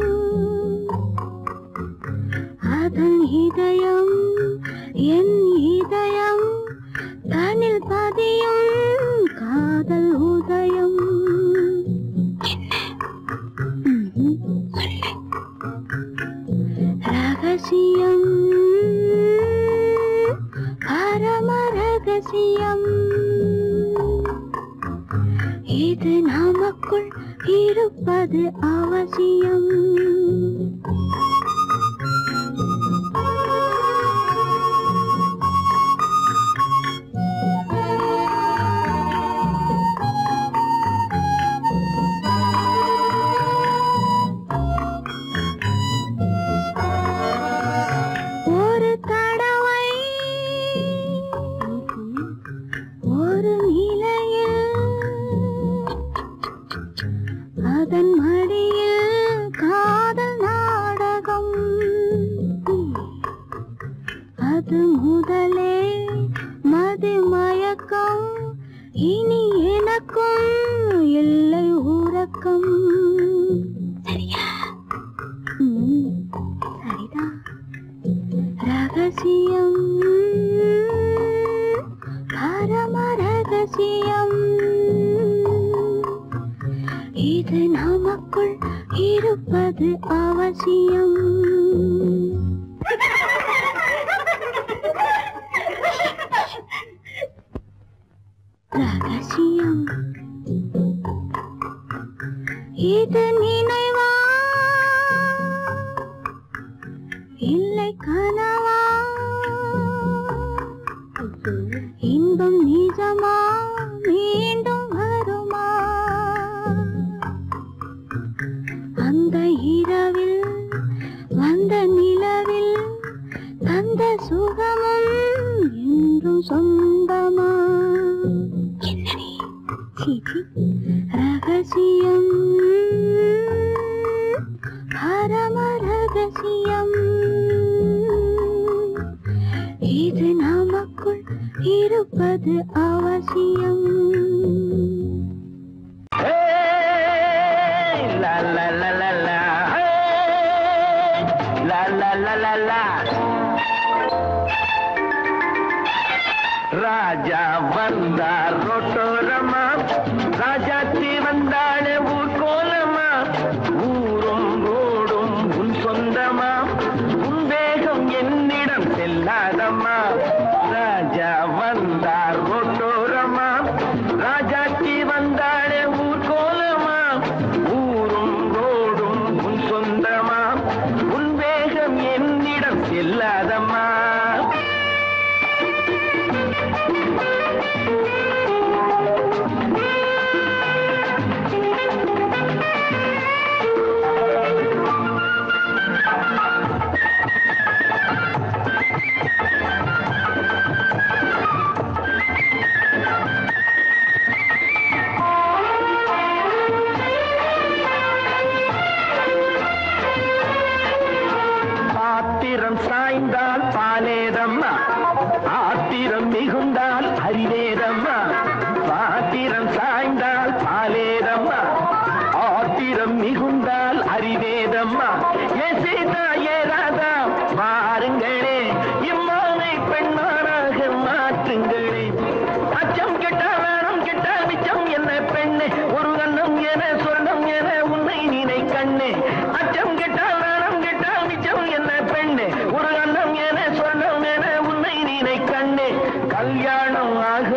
அதன் இதயம் என் இதயம் தனில் பதியும் காதல் உதயம் ம்ஹும். ரகசியம் பரம ரகசியம் இது நமக்குள் இருப்பது அவசியம் ஒரு தடவை ஒரு நிலையில் அதன் மடியில் காதல் நாடகம் அது முதலே மது மயக்கம் இனி எனக்கும் இல்லை உறக்கம் சரியா ம், சரிதான் ரகசியம் பரம ரகசியம் இது நமக்குள் இருப்பது அவசியம் ரகசியம் இது நினைவா இல்லை கனவா இன்பம் நிஜமா மீண்டும் வருமா அந்த இரவில் வந்த நிலவில் தந்த சுகமும் என்றும் சொந்தமா என்னடி சீச்சி ரகசியம் பரம ரகசியம் இது நமக்குள் இருப்பது அவசியம் Hey, la la la la la. Hey, la la la la la. ராஜா வந்தார் ரோட்டோரமா ராஜாத்தி வந்தாளே ஊர் கோலமா ஊரும் ரோடும் உன் சொந்தமா உன் வேகம் என்னிடம் செல்லாதம்மா ராஜா வந்தார் ரோட்டோரமா ராஜாத்தி வந்தாளே ஊர் கோலமா ஊரும் ரோடும் உன் சொந்தமா உன் வேகம் என்னிடம் செல்லாதம்மா பாத்திரம் சாய்ந்தால் பாலேதம்மா ஆத்திரம் மிகுந்தால் அறிவேதம்மா பாத்திரம் சாய்ந்தால் பாலேதம்மா ஆத்திரம் மிகுந்தால் அறிவேதம்மா ஏ சீதா ஏ ராதா பாருங்களே இம்மானை பெண்மானாக மாற்றுங்களே அச்சம் கெட்டா வேணும் கெட்டா மிச்சம் என்ன பெண்ணே ஒரு கண்ணம் என சொர்ணம் என உன்னை நினை கண்ணே அச்சம் கெட்டா வேணும் கெட்டா மிச்சம் என்ன பெண்ணே ஒரு கண்ணம் என சொர்ணம் என உன்னை நினை கண்ணே கல்யாணம் ஆக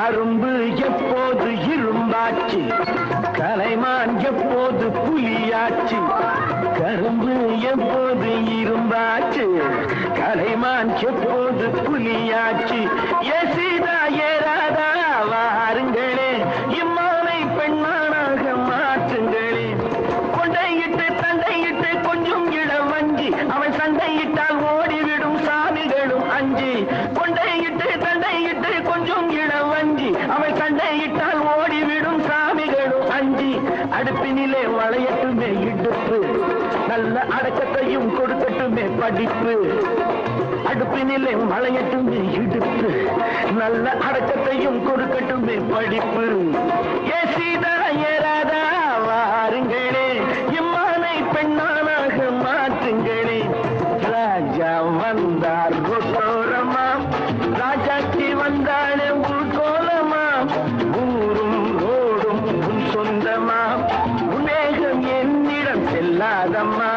கரும்பு எப்போது இரும்பாச்சு கலைமான் எப்போது புலியாச்சு கரும்பு எப்போது இரும்பாச்சு கலைமான் எப்போது புலியாச்சு ஏ சீதா ஏ ராதா வாருங்களே இம்மானை பெண்மானாக மாற்றுங்களே கொண்டையிட்டு தண்டையிட்டு கொஞ்சம் இடம் வஞ்சி அவன் சண்டையிட்டால் ஓடிவிடும் சாமிகளும் அஞ்சி கொண்டையிட்டு தண்டையிட்டு கொஞ்சம் இடம் வஞ்சி அவன் சண்டையிட்டால் ஓடிவிடும் சாமிகளும் அஞ்சி அடுப்பினிலே வளையட்டுமே இடுப்பு நல்ல அடக்கத்தையும் கொடுக்கட்டுமே படிப்பு அடுப்பினிலே மழையட்டுமே இடுப்பு நல்ல அடக்கத்தையும் கொடுக்கட்டுமே படிப்பு ஏ சீதா ஏ ராதா வாருங்களே இம்மானை பெண்ணானாக மாற்றுங்களே ராஜா வந்தார் ரொட்டோரமா ராஜாக்கு வந்தாளே ஊர்கோலமா ஊரும் ரோடும் உன் சொந்தமா உன்னேகம் என்னிடம் செல்லாதம்மா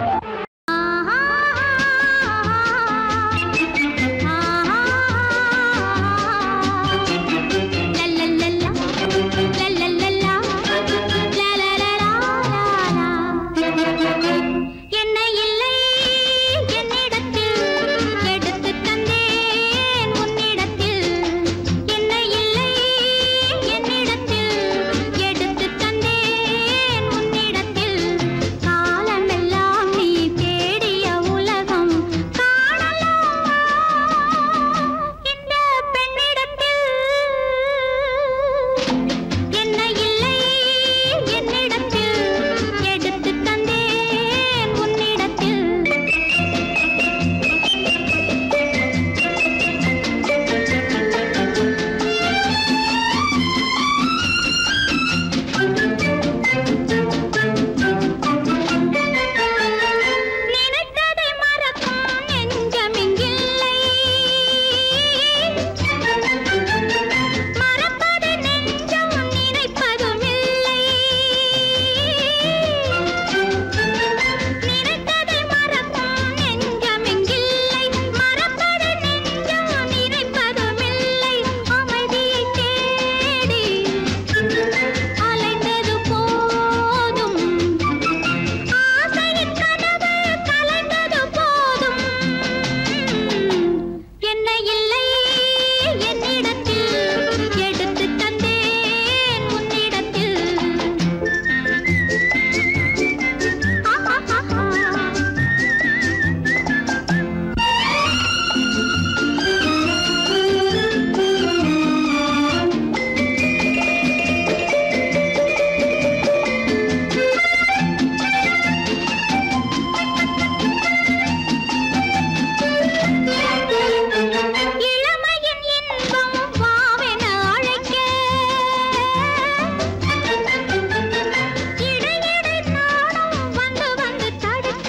என்ன இல்லை என்னிடத்தில் எடுத்து தந்தேன் உன்னிடத்தில் என்ன இல்லை என்னிடத்தில் எடுத்து தந்தேன் உன்னிடத்தில் காலமெல்லாம் நீ தேடிய உலகம் காணலாமா இந்த பெண்ணிடத்தில் என்ன இல்லை என்னிடத்தில் எடுத்து தந்தேன் உன்னிடத்தில் நினைத்ததை மறக்கும் நெஞ்சமிங்கில்லை மறப்பது நெஞ்சம் நினைப்பதும் இல்லை நினைத்ததை மறக்கும் நெஞ்சமிங்கில்லை மறப்பது நெஞ்சம் நினைப்பதும் இல்லை அமைதியை தேடி அலைந்தது போதும் ஆசையின் கனவு கலைந்தது போதும் என்ன இல்லை என்னிடத்தில் எடுத்து தந்தேன் உன்னிடத்தில் ஆஹாஹாஹா. இளமையின் இன்பம் வாவென அழைக்க இடையிடை நானும் வந்து வந்து தடுக்க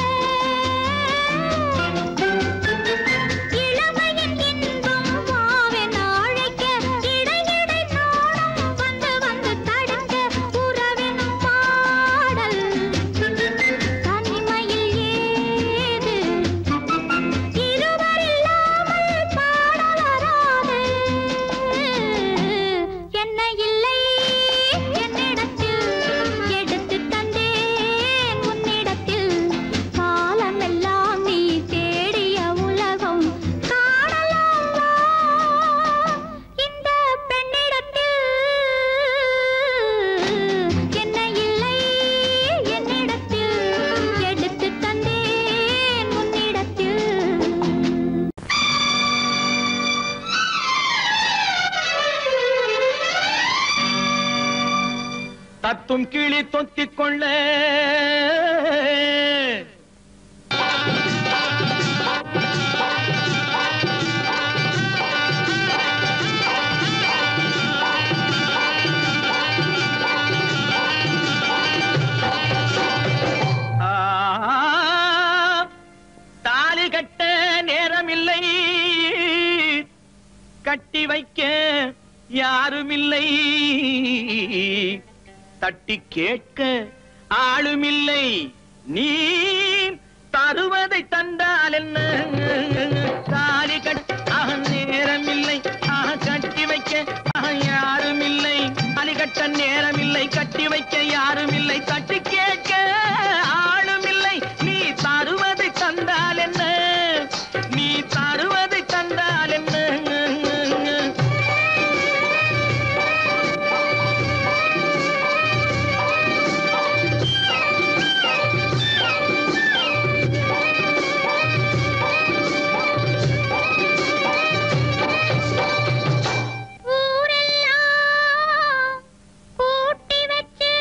இளமையின் இன்பம் வாவென அழைக்க இடையிடை நானும் வந்து வந்து தடுக்க உறவெனும் பாடல் தனிமையில் ஏது இருவரில்லாமல் பாட வராது என்ன இல்லை என்னிடத்தில் எடுத்து தந்தேன் உன்னிடத்தில் காலமெல்லாம் நீ தேடிய உலகம் காணலாமா இந்த பெண்ணிடத்தில் என்ன இல்லை என்னிடத்தில் எடுத்து தந்தேன் உன்னிடத்தில் தத்தும் கிளி தொத்திக் கொள்ள ஆ, தாலி கட்ட நேரமில்லை கட்டி வைக்க யாருமில்லை தட்டி கேட்க ஆளுமில்லை நீ தருவதை தந்தால் என்ன தாலி கட்ட நேரமில்லை ஆஹ், கட்டி வைக்க தூக்கி வைக்க யாரும் இல்லை தட்டி கேட்க ஆளும் இல்லை நீ தருவது கண்டால் என்ன நீ தருவது கண்டால் என்ன ஊரெல்லாம் கூட்டி வச்சு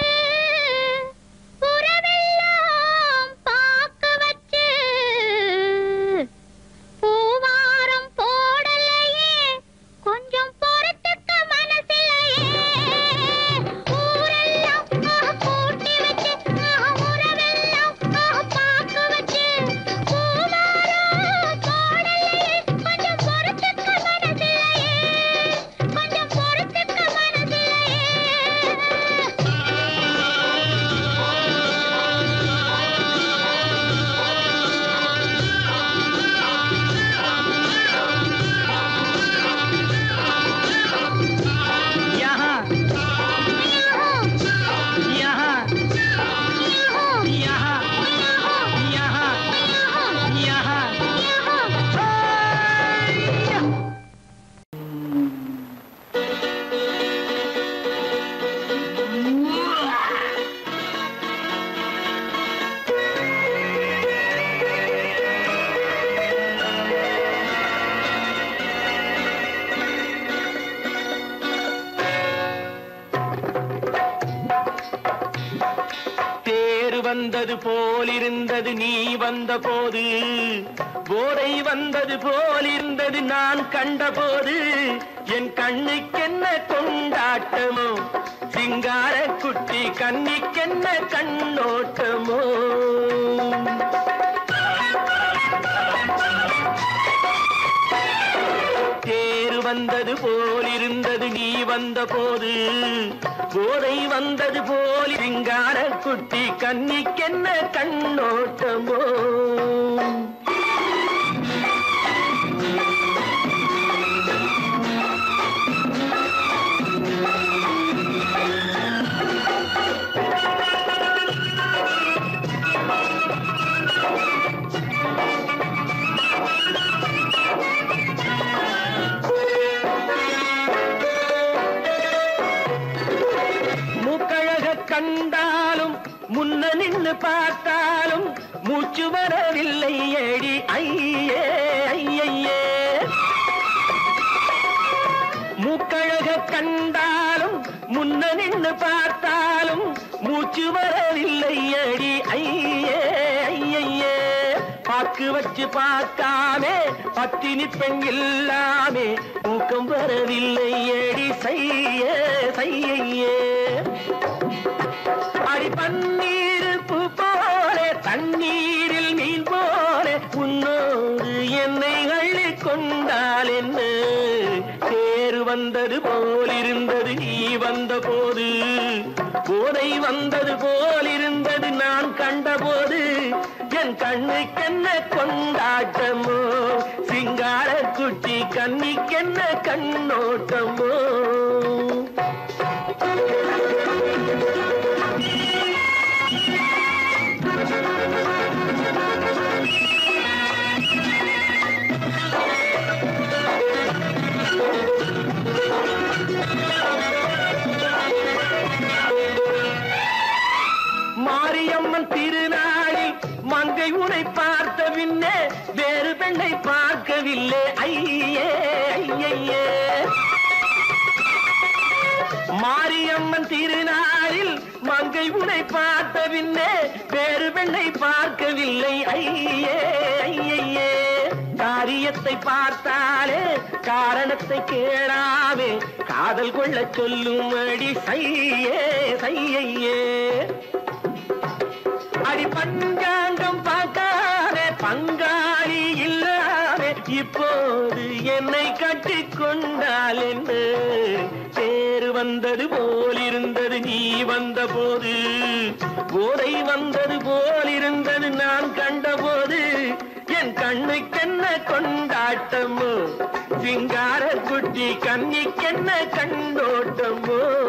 உறவெல்லாம் பார்க்க வச்சு பூவாரம் போடலையே கொஞ்சம் பொறுத்துக்க மனசிலையே ஊரெல்லாம் ஆஹ், கூட்டி வச்சு ஆஹ், உறவெல்லாம் ஆஹ், பார்க்க வச்சு பூவாரம் போடலையே கொஞ்சம் பொறுத்துக்க மனசிலையே கொஞ்சம் பொறுத்துக்க மனசிலையே यहाँ यहाँ यहाँ यहाँ यहाँ தேர் வந்தது போலிருந்தது நீ வந்த போது போதை வந்தது போலிருந்தது நான் கண்டபோது என் கண்ணுக்கென்ன கொண்டாட்டமோ சிங்கார குட்டி கண்ணிக்கென்ன கண்ணோட்டமோ தேர் வந்தது போலிருந்தது நீ வந்த போது போதை வந்தது போல் சிங்கார குட்டி கன்னிக்கென்ன கண்ணோட்டமோ மூக்கழக கண்டாலும் முன்ன நின்னு பார்த்தாலும் மூச்சு வரவில்லை ஏடி ஐயே ஐயையே மூக்கழக கண்டாலும் முன்ன நின்னு பார்த்தாலும் மூச்சு வரவில்லை அடி ஐயே ஐயையே பாக்கு வச்சு பார்க்காமே பத்தினி பெண் இல்லாமே ஊக்கம் வரவில்லை அடி செய்ய செய்யையே அடி பன்னீர் பூ போல தண்ணீரில் மீன் போல உன்னோடு என்னை அள்ளி கொண்டால் என்ன தேர் வந்தது போலிருந்தது நீ வந்த போது போதை வந்தது போலிருந்தது நான் கண்டபோது என் கண்ணுக்கென்ன கொண்டாட்டமோ சிங்கார குட்டி கண்ணிக்கென்ன கண்ணோட்டமோ மாரியம்மன் திருநாளில் மங்கை உனை பார்த்த பின்னே வேறு பெண்ணை பார்க்கவில்லை ஐயே ஐயையே மாரியம்மன் திருநாளில் மங்கை உனை பார்த்த பின்னே வேறு பெண்ணை பார்க்கவில்லை ஐயே ஐயையே காரியத்தை பார்த்தாலே காரணத்தை கேளாமே காதல் கொள்ள சொல்லும் அடி சையே சையையே அடி பஞ்சாங்கம் பார்க்காதே பங்காளி இல்லாமே இப்போது என்னை கட்டிக் கொண்டால் என்ன தேர் வந்தது போலிருந்தது நீ வந்த போது போதை வந்தது போலிருந்தது நான் கண்டபோது என் கண்ணுக்கென்ன கொண்டாட்டமோ சிங்கார குட்டி கண்ணிக்கென்ன கண்ணோட்டமோ